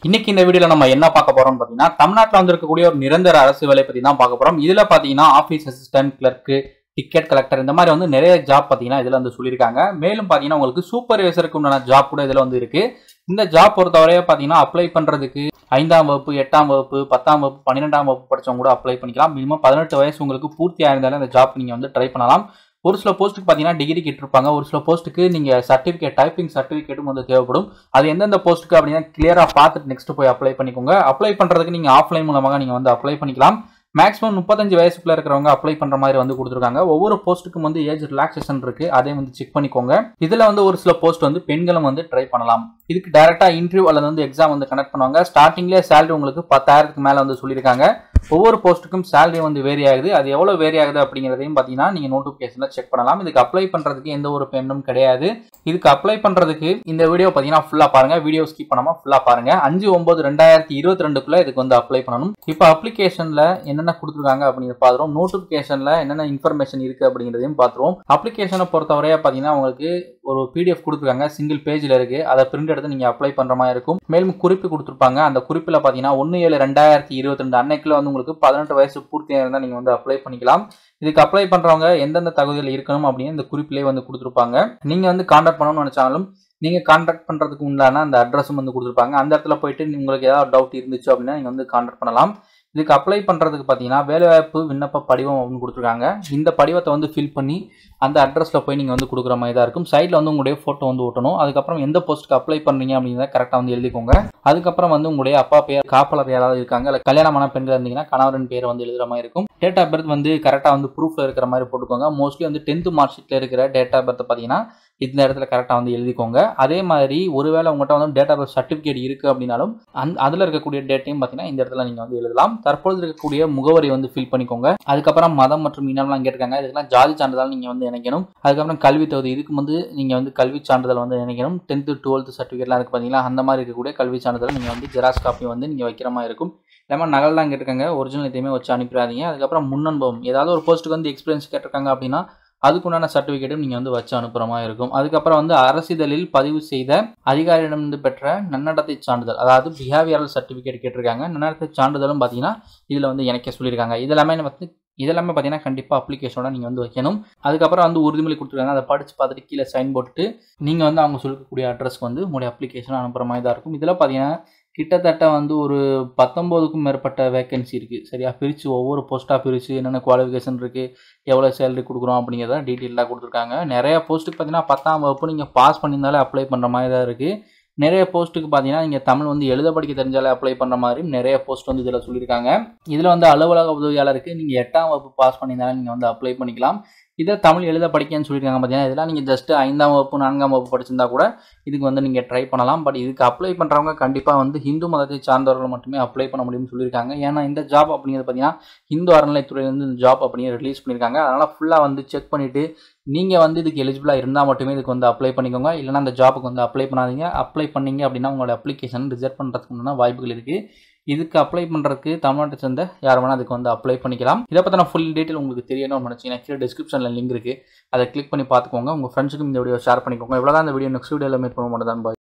இன்னைக்கு இந்த வீடியோல நம்ம என்ன பார்க்க போறோம் பாத்தீங்கன்னா தமிழ்நாட்டில் வந்திருக்கக்கூடிய ஒரு நிரந்தர அரசு வேலை பத்தி தான் பார்க்க போறோம் இதுல பாத்தீங்கன்னா office assistant clerk ticket collector இந்த மாதிரி வந்து நிறைய ஜாப் பாத்தீங்கன்னா இதுல வந்து சொல்லியிருக்காங்க மேலும் பாத்தீங்கன்னா உங்களுக்கு சூப்பர்வைசருக்கு உண்டான ஜாப் கூட இதுல வந்து இருக்கு இந்த ஜாப் பொறுத்தவரைய பாத்தீங்கன்னா அப்ளை பண்றதுக்கு ஐந்தாம் வகுப்பு எட்டாம் வகுப்பு பத்தாம் வகுப்பு பன்னிரெண்டாம் வகுப்பு படிச்சவங்க கூட அப்ளை பண்ணிக்கலாம் மினிமம் பதினெட்டு வயசு உங்களுக்கு பூர்த்தி ஆயிருந்தாலும் இந்த ஜாப் நீங்க வந்து ட்ரை பண்ணலாம் ஒரு சில போஸ்ட்டுக்கு பார்த்தீங்கன்னா டிகிரி கேட்டிருப்பாங்க ஒரு சில போஸ்ட்டுக்கு நீங்கள் சர்டிஃபிகேட் டைப்பிங் சர்டிஃபிகேட்டும் வந்து தேவைப்படும் அது எந்தெந்த போஸ்ட்டுக்கு அப்படின்னா கிளியராக பார்த்துட்டு நெக்ஸ்ட் போய் அப்ளை பண்ணிக்கோங்க அப்ளை பண்ணுறதுக்கு நீங்கள் ஆஃப்லைன் மூலமாக நீங்கள் வந்து அப்ளை பண்ணிக்கலாம் மேக்ஸிமம் முப்பத்தஞ்சு வயசுக்குள்ள இருக்கிறவங்க அப்ளை பண்ற மாதிரி வந்து கொடுத்துருக்காங்க ஒவ்வொரு போஸ்ட்டுக்கும் வந்து ஏஜ் ரிலாக்ஸேஷன் இருக்கு அதையும் வந்து செக் பண்ணிக்கோங்க இதுல வந்து ஒரு சில போஸ்ட் வந்து பெண்களும் வந்து ட்ரை பண்ணலாம் இதுக்கு டைரக்டா இன்டர்வியூ அல்லது வந்து எக்ஸாம் வந்து கனெக்ட் பண்ணுவாங்க ஸ்டார்டிங்லேயே சேலரி உங்களுக்கு பத்தாயிரத்துக்கு மேல வந்து சொல்லியிருக்காங்க ஒவ்வொரு போஸ்ட்டுக்கும் சேலரி வந்து வேரி ஆகுது அது எவ்வளவு வேரி ஆகுது அப்படிங்கிறதையும் பார்த்தீங்கன்னா நீங்க நோட்டிஃபிகேஷன்ல செக் பண்ணலாம் இதுக்கு அப்ளை பண்றதுக்கு எந்த ஒரு பேமெண்ட்டும் கிடையாது இதுக்கு அப்ளை பண்றதுக்கு இந்த வீடியோ பார்த்தீங்கன்னா ஃபுல்லா பாருங்க வீடியோ ஸ்கிப் பண்ணாம ஃபுல்லா பாருங்க அஞ்சு ஒன்பது ரெண்டாயிரத்தி இருபத்தி ரெண்டுக்குள்ள இதுக்கு வந்து அப்ளை பண்ணணும் இப்போ அப்ளிகேஷன்ல என்னென்ன கொடுத்துருக்காங்க அப்படிங்கிறத பார்த்துருவோம் நோட்டிஃபிகேஷன்ல என்னென்ன இன்ஃபர்மேஷன் இருக்கு அப்படிங்கிறதையும் பார்த்துருவோம் அப்ளிகேஷனை பொறுத்தவரையா பார்த்தீங்கன்னா உங்களுக்கு ஒரு பிடிஎஃப் கொடுத்துருக்காங்க சிங்கிள் பேஜில் இருக்கு அதை பிரிண்ட் எடுத்து நீங்க அப்ளை பண்ற மாதிரி இருக்கும் மேலும் குறிப்பு கொடுத்துருப்பாங்க அந்த குறிப்பில் பார்த்தீங்கன்னா ஒன்று ஏழு ரெண்டாயிரத்தி இருபத்தி ரெண்டு அன்னைக்குள்ள வந்து உங்களுக்கு பதினெட்டு வயசு பூர்த்தியாக இருந்தால் நீங்கள் வந்து அப்ளை பண்ணிக்கலாம் இதுக்கு அப்ளை பண்ணுறவங்க எந்தெந்த தகுதியில் இருக்கணும் அப்படின்னு இந்த குறிப்பிலே வந்து கொடுத்துருப்பாங்க நீங்கள் வந்து காண்டாக்ட் பண்ணணும்னு நினச்சாலும் நீங்கள் காண்டாக்ட் பண்ணுறதுக்கு உண்டான அந்த அட்ரஸும் வந்து கொடுத்துருப்பாங்க அந்த இடத்துல போயிட்டு உங்களுக்கு ஏதாவது டவுட் இருந்துச்சு அப்படின்னா நீங்கள் வந்து காண்டாக்ட் பண்ணலாம் இதுக்கு அப்ளை பண்ணுறதுக்கு பார்த்தீங்கன்னா வேலைவாய்ப்பு விண்ணப்ப படிவம் அப்படின்னு கொடுத்துருக்காங்க இந்த படிவத்தை வந்து ஃபில் பண்ணி அந்த அட்ரஸில் போய் நீங்கள் வந்து கொடுக்குற மாதிரி தான் இருக்கும் சைடில் வந்து உங்களுடைய ஃபோட்டோ வந்து ஓட்டணும் அதுக்கப்புறம் எந்த போஸ்ட்டுக்கு அப்ளை பண்ணுறீங்க அப்படிங்கிறத கரெக்டாக வந்து எழுதிக்கோங்க அதுக்கப்புறம் வந்து உங்களுடைய அப்பா பேர் காப்பலர் யாராவது இருக்காங்க இல்லை கல்யாணமான பெண்கள் இருந்தீங்கன்னா கணவரின் பேர் வந்து எழுதுற மாதிரி இருக்கும் டேட் ஆஃப் பர்த் வந்து கரெக்டாக வந்து ப்ரூஃபில் இருக்கிற மாதிரி போட்டுக்கோங்க மோஸ்ட்லி வந்து டென்த்து மார்க் ஷீட்டில் இருக்கிற டேட் ஆஃப் பர்த் பார்த்தீங்கன்னா இந்த இடத்துல கரெக்டாக வந்து எழுதிக்கோங்க அதே மாதிரி ஒருவேளை உங்கள்கிட்ட வந்து டேட் ஆஃப் பர்த் சர்டிஃபிகேட் இருக்குது அப்படின்னாலும் அந் அதில் இருக்கக்கூடிய டேட்டையும் பார்த்தீங்கன்னா இந்த இடத்துல நீங்கள் வந்து எழுதலாம் தற்பொழுது இருக்கக்கூடிய முகவரி வந்து ஃபில் பண்ணிக்கோங்க அதுக்கப்புறம் மதம் மற்றும் இனம்லாம் கேட்டிருக்காங்க இதுக்கெல்லாம் ஜாதி சான்றிதழ் நீங்கள் வந்து இணைக்கணும் அதுக்கப்புறம் கல்வி தகுதி இதுக்கு வந்து நீங்கள் வந்து கல்வி சான்றிதழ் வந்து இணைக்கணும் டென்த்து டுவெல்த்து சர்டிஃபிகேட்லாம் இருக்குது பார்த்தீங்களா அந்த மாதிரி இருக்கக்கூடிய கல்வி சான்றிதழ் நீங்கள் வந்து ஜெராக்ஸ் காப்பி வந்து நீங்கள் வைக்கிற மாதிரி இருக்கும் இல்லாமல் நகல் தான் கேட்டிருக்காங்க ஒரிஜினல் எதையுமே வச்சு அனுப்பிடாதீங்க அதுக்கப்புறம் முன்னனுபவம் ஏதாவது ஒரு போஸ்ட்டுக்கு வந்து எக்ஸ்பீரியன்ஸ் கேட்டிருக்காங்க அப்படின்னா அதுக்குண்டான சர்டிஃபிகேட்டும் நீங்கள் வந்து வச்சு அனுப்புகிற மாதிரி இருக்கும் அதுக்கப்புறம் வந்து அரசிதழில் பதிவு செய்த அதிகாரியிடமிருந்து பெற்ற நன்னடத்தை சான்றிதழ் அதாவது பிஹேவியரல் சர்டிஃபிகேட் கேட்டிருக்காங்க நன்னடத்தை சான்றிதழும் பார்த்தீங்கன்னா இதில் வந்து இணைக்க சொல்லியிருக்காங்க இதெல்லாமே வந்து இதெல்லாமே பார்த்தீங்கன்னா கண்டிப்பாக அப்ளிகேஷனோட நீங்கள் வந்து வைக்கணும் அதுக்கப்புறம் வந்து உறுதிமொழி கொடுத்துருக்காங்க அதை படித்து பார்த்துட்டு கீழே சைன் போட்டுட்டு நீங்கள் வந்து அவங்க சொல்லக்கூடிய அட்ரஸ்க்கு வந்து உங்களுடைய அப்ளிகேஷன் அனுப்புகிற மாதிரி தான் இருக்கும் இதில் பார்த்தீங்கன்னா கிட்டத்தட்ட வந்து ஒரு பத்தொம்போதுக்கும் மேற்பட்ட வேகன்சி இருக்குது சரியா பிரித்து ஒவ்வொரு போஸ்ட்டாக பிரித்து என்னென்ன குவாலிஃபிகேஷன் இருக்குது எவ்வளோ சேலரி கொடுக்குறோம் அப்படிங்கிறத டீட்டெயிலாக கொடுத்துருக்காங்க நிறைய போஸ்ட்டுக்கு பார்த்தீங்கன்னா பத்தாம் வகுப்பு நீங்கள் பாஸ் பண்ணியிருந்தாலே அப்ளை பண்ணுற மாதிரி தான் இருக்குது நிறைய போஸ்ட்டுக்கு பார்த்தீங்கன்னா நீங்கள் தமிழ் வந்து எழுத படிக்க தெரிஞ்சாலே அப்ளை பண்ணுற மாதிரி நிறைய போஸ்ட் வந்து இதில் சொல்லியிருக்காங்க இதில் வந்து அலுவலக உதவியாளருக்கு நீங்கள் எட்டாம் வகுப்பு பாஸ் பண்ணியிருந்தாலும் நீங்கள் வந்து அப்ளை பண்ணிக்கலாம் இதை தமிழ் எழுத படிக்கன்னு சொல்லியிருக்காங்க பார்த்தீங்கன்னா இதெல்லாம் நீங்கள் ஜஸ்ட் ஐந்தாம் வகுப்பு நான்காம் வகுப்பு படிச்சிருந்தா கூட இதுக்கு வந்து நீங்கள் ட்ரை பண்ணலாம் பட் இதுக்கு அப்ளை பண்ணுறவங்க கண்டிப்பாக வந்து ஹிந்து மதத்தை சார்ந்தவர்கள் மட்டுமே அப்ளை பண்ண முடியும்னு சொல்லியிருக்காங்க ஏன்னா இந்த ஜாப் அப்படிங்கிறது பார்த்தீங்கன்னா ஹிந்து அறநிலைத்துறையிலேருந்து இந்த ஜாப் அப்படிங்கிற ரிலீஸ் பண்ணியிருக்காங்க அதனால் ஃபுல்லாக வந்து செக் பண்ணிவிட்டு நீங்கள் வந்து இதுக்கு எலிஜிபிளாக இருந்தால் மட்டுமே இதுக்கு வந்து அப்ளை பண்ணிக்கோங்க இல்லைனா அந்த ஜாப்புக்கு வந்து அப்ளை பண்ணாதீங்க அப்ளை பண்ணீங்க அப்படின்னா உங்களோட அப்ளிகேஷன் ரிஜெக்ட் பண்ணுறதுக்கு உண்டான வாய்ப்புகள் இருக்குது இதுக்கு அப்ளை பண்ணுறதுக்கு தமிழ்நாட்டை சேர்ந்த யார் வேணால் அதுக்கு வந்து அப்ளை பண்ணிக்கலாம் இதை பற்றின ஃபுல் டீட்டெயில் உங்களுக்கு தெரியணும்னு நினச்சிங்கன்னா கீழே டிஸ்கிரிப்ஷனில் லிங்க் இருக்குது அதை கிளிக் பண்ணி பார்த்துக்கோங்க உங்கள் ஃப்ரெண்ட்ஸுக்கும் இந்த வீடியோ ஷேர் பண்ணிக்கோங்க இவ்வளோ தான் இந்த வீடியோ நெக்ஸ்ட் வீடியோவில் மீட் பண்ண மாட்டேன் பாய்